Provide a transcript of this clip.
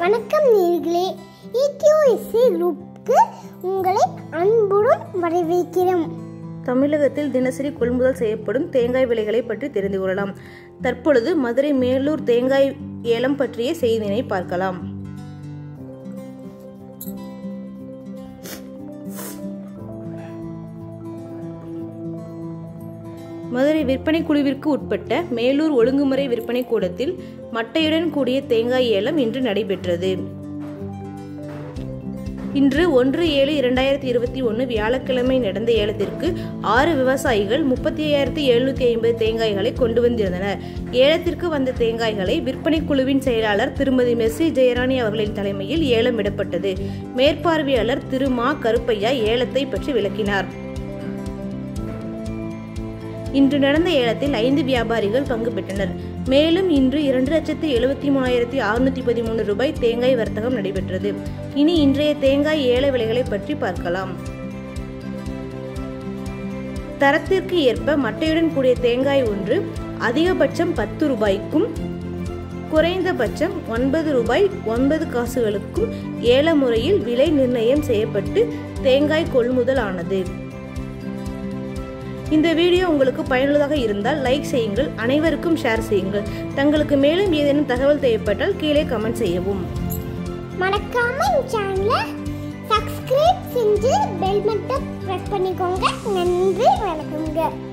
வணக்கம் நேர்களே இடிஓஎஸ்சி குரூப்புக்கு உங்களை அன்புடன் வரவேற்கிறோம் தமிழகத்தில் தினசரி கொள்முதல் செய்யப்படும் தேங்காய் விலைகளை பற்றி தெரிந்து கொள்ளலாம் தற்பொழுது மதுரை மேலூர் தேங்காய் ஏலம் பற்றிய செய்தியினை பார்க்கலாம் மதுரை விற்பனை குழுவிற்கு உட்பட்ட மேலூர் ஒழுங்குமுறை விற்பனை கூடத்தில் மட்டையுடன் கூடிய தேங்காய் ஏலம் இன்று நடைபெற்றது இன்று ஒன்று ஏழு இரண்டாயிரத்தி இருபத்தி ஒன்று வியாழக்கிழமை நடந்த ஏலத்திற்கு ஆறு விவசாயிகள் முப்பத்தி ஐயாயிரத்தி எழுநூத்தி ஐம்பது தேங்காய்களை கொண்டு வந்திருந்தனர் ஏலத்திற்கு வந்த தேங்காய்களை விற்பனை குழுவின் செயலாளர் திருமதி மெஸ்ஸி ஜெயராணி அவர்களின் தலைமையில் ஏலம் விடப்பட்டது மேற்பார்வையாளர் திரு மா கருப்பையா ஏலத்தை பற்றி விளக்கினார் இன்று நடந்த ஏலத்தில் ஐந்து வியாபாரிகள் பங்கு பெற்றனர் மேலும் இன்று இரண்டு லட்சத்து எழுபத்தி மூணாயிரத்தி அறுநூத்தி பதிமூணு ரூபாய் தேங்காய் வர்த்தகம் நடைபெற்றது இனி இன்றைய தேங்காய் ஏல விலைகளை பற்றி பார்க்கலாம் தரத்திற்கு ஏற்ப மட்டையுடன் கூடிய தேங்காய் ஒன்று அதிகபட்சம் பத்து ரூபாய்க்கும் குறைந்தபட்சம் ஒன்பது ரூபாய் ஒன்பது காசுகளுக்கும் ஏல முறையில் விலை நிர்ணயம் செய்யப்பட்டு தேங்காய் கொள்முதல் ஆனது இந்த வீடியோ உங்களுக்கு பயனுள்ளதாக இருந்தால் லைக் செய்யுங்கள் அனைவருக்கும் ஷேர் செய்யுங்கள் தங்களுக்கு மேலும் ஏதேனும் தகவல் தேவைப்பட்டால் கீழே கமெண்ட் செய்யவும் மறக்காம இந்த சேனலை சப்ஸ்கிரைப் செஞ்சு பெல் மட்டும் ப்ரெஸ் பண்ணிக்கோங்க நன்றி வணக்கங்க